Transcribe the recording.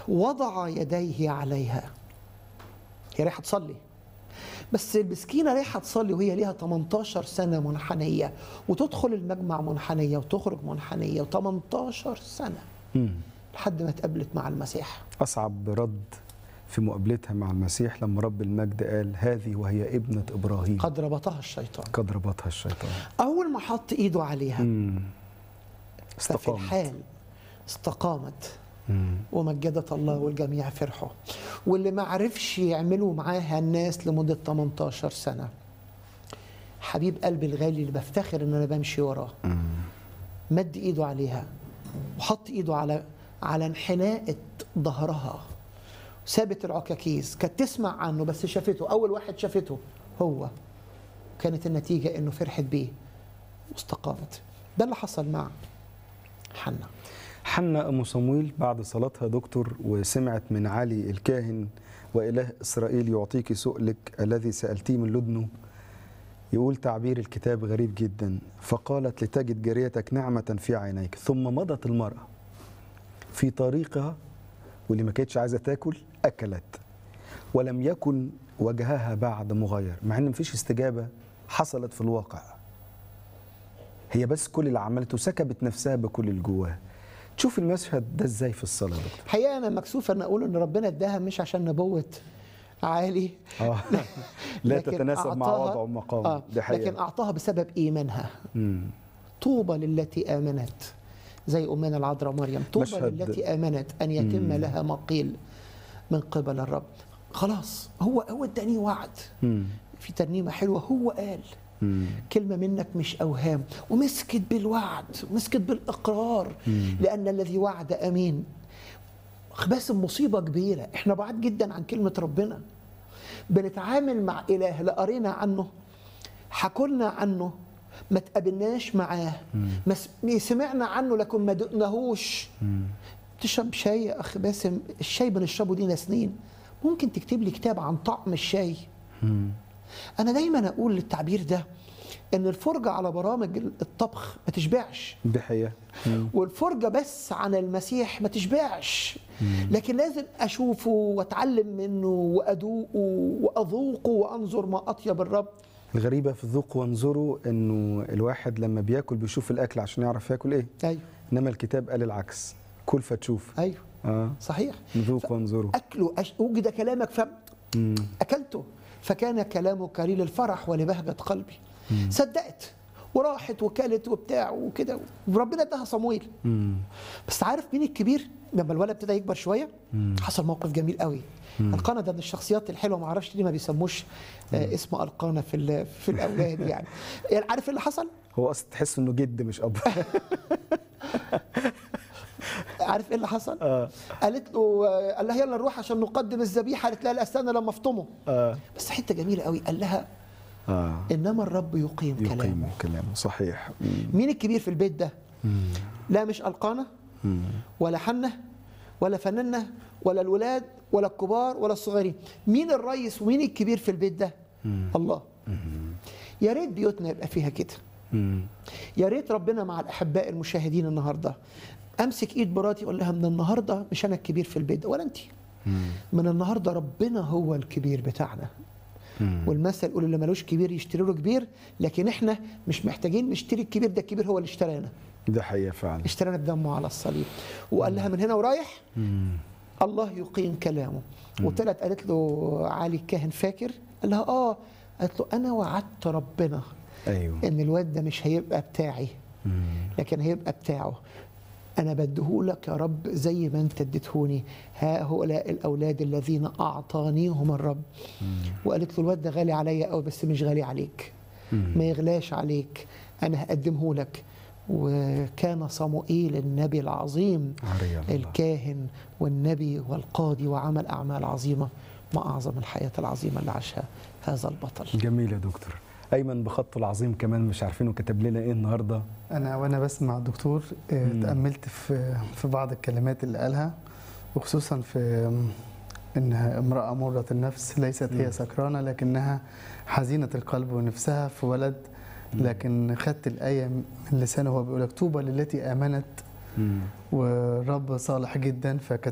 وضع يديه عليها هي رايحه تصلي بس المسكينه رايحه تصلي وهي ليها 18 سنه منحنيه وتدخل المجمع منحنيه وتخرج منحنيه و18 سنه مم. لحد ما اتقابلت مع المسيح أصعب رد في مقابلتها مع المسيح لما رب المجد قال هذه وهي ابنة إبراهيم قد ربطها الشيطان قد ربطها الشيطان اول ما حط ايده عليها مم. ففي استقامت الحال استقامت مم. ومجدت الله والجميع فرحوا واللي ما عرفش يعملوا معاها الناس لمدة 18 سنة حبيب قلبي الغالي اللي بفتخر ان انا بمشي وراه مم. مد ايده عليها وحط ايده على على انحناءة ظهرها سابت العكاكيز كانت تسمع عنه بس شافته اول واحد شافته هو كانت النتيجة انه فرحت بيه واستقامت ده اللي حصل مع حنا حنا أم صمويل بعد صلاتها دكتور وسمعت من علي الكاهن وإله إسرائيل يعطيك سؤلك الذي سألتيه من لدنه يقول تعبير الكتاب غريب جدا فقالت لتجد جاريتك نعمة في عينيك ثم مضت المرأة في طريقها واللي ما كانتش عايزة تاكل أكلت ولم يكن وجهها بعد مغير مع ان مفيش استجابة حصلت في الواقع هي بس كل اللي عملته سكبت نفسها بكل اللي جواها تشوف المشهد ده ازاي في الصلاة يا دكتور الحقيقه انا مكسوف ان اقول ان ربنا اداها مش عشان نبوه عالي آه. لا لكن تتناسب مع أعطاها- وضعه ومقامه آه دي حقيقة لكن اعطاها بسبب ايمانها مم. طوبى للتي امنت زي امنا العذراء مريم طوبى مشهد- للتي امنت ان يتم مم. لها ما قيل من قبل الرب خلاص هو هو اداني وعد مم. في ترنيمه حلوه هو قال مم. كلمة منك مش أوهام ومسكت بالوعد ومسكت بالإقرار مم. لأن الذي وعد أمين بس مصيبة كبيرة احنا بعاد جدا عن كلمة ربنا بنتعامل مع إله لا قرينا عنه حكولنا عنه ما تقابلناش معاه ما س- ما سمعنا عنه لكن ما دقناهوش مم. تشرب شاي يا أخ باسم الشاي بنشربه دينا سنين ممكن تكتب لي كتاب عن طعم الشاي مم. انا دايما اقول للتعبير ده ان الفرجه على برامج الطبخ ما تشبعش دي حقيقة مم. والفرجه بس عن المسيح ما تشبعش لكن لازم اشوفه واتعلم منه وادوقه واذوقه وانظر ما اطيب الرب الغريبة في الذوق وانظروا انه الواحد لما بياكل بيشوف الاكل عشان يعرف ياكل ايه ايوه انما الكتاب قال العكس كل فتشوف ايوه اه صحيح ذوق وانظروا اكله أش... وجد كلامك مم. فاكلته فكان كلامك لي للفرح ولبهجه قلبي صدقت وراحت وكلت وبتاع وكده وربنا اداها صمويل مم. بس عارف مين الكبير لما الولد ابتدى يكبر شويه مم. حصل موقف جميل قوي القانا ده من الشخصيات الحلوه ما اعرفش ليه ما بيسموش آه اسمه القانا في ال- في الاولاد يعني يعني عارف إيه اللي حصل هو اصلا تحس انه جد مش اب عارف ايه اللي حصل اه قالت له آه، قال لها يلا نروح عشان نقدم الذبيحه قالت لها لا استنى لما افطمه اه بس حته جميله قوي قال لها اه انما الرب يقيم, كلامه يقيم كلامه صحيح مم. مين الكبير في البيت ده مم. لا مش القانا مم. ولا حنة ولا فننة ولا الولاد ولا الكبار ولا الصغيرين مين الرئيس ومين الكبير في البيت ده مم. الله يا ريت بيوتنا يبقى فيها كده مم. يا ريت ربنا مع الاحباء المشاهدين النهارده امسك ايد مراتي اقول لها من النهارده مش انا الكبير في البيت ده ولا انت مم. من النهارده ربنا هو الكبير بتاعنا مم. والمثل يقول اللي ملوش كبير يشتري له كبير لكن احنا مش محتاجين نشتري الكبير ده الكبير هو اللي اشترانا ده حقيقة فعلا اشترانا بدمه على الصليب وقال لها من هنا ورايح مم. الله يقيم كلامه وطلعت قالت له علي الكاهن فاكر قال لها اه قالت له انا وعدت ربنا ايوه ان الواد ده مش هيبقى بتاعي مم. لكن هيبقى بتاعه انا بديهولك يا رب زي ما انت اديتهوني هؤلاء الاولاد الذين اعطانيهم الرب وقالت له الواد ده غالي عليا قوي بس مش غالي عليك مم. ما يغلاش عليك انا هقدمه لك وكان صموئيل النبي العظيم عري الله الكاهن والنبي والقاضي وعمل أعمال عظيمة ما أعظم الحياة العظيمة اللي عاشها هذا البطل جميل يا دكتور ايمن بخطه العظيم كمان مش عارفينه كتب لنا ايه النهارده انا وانا بسمع الدكتور آه، مم. تاملت في في بعض الكلمات اللي قالها وخصوصا في آم، انها امراه مره النفس ليست مم. هي سكرانه لكنها حزينه القلب ونفسها في ولد لكن خدت الايه من لسانه وهو بيقول لك طوبى للتي امنت مم. والرب صالح جدا فكانت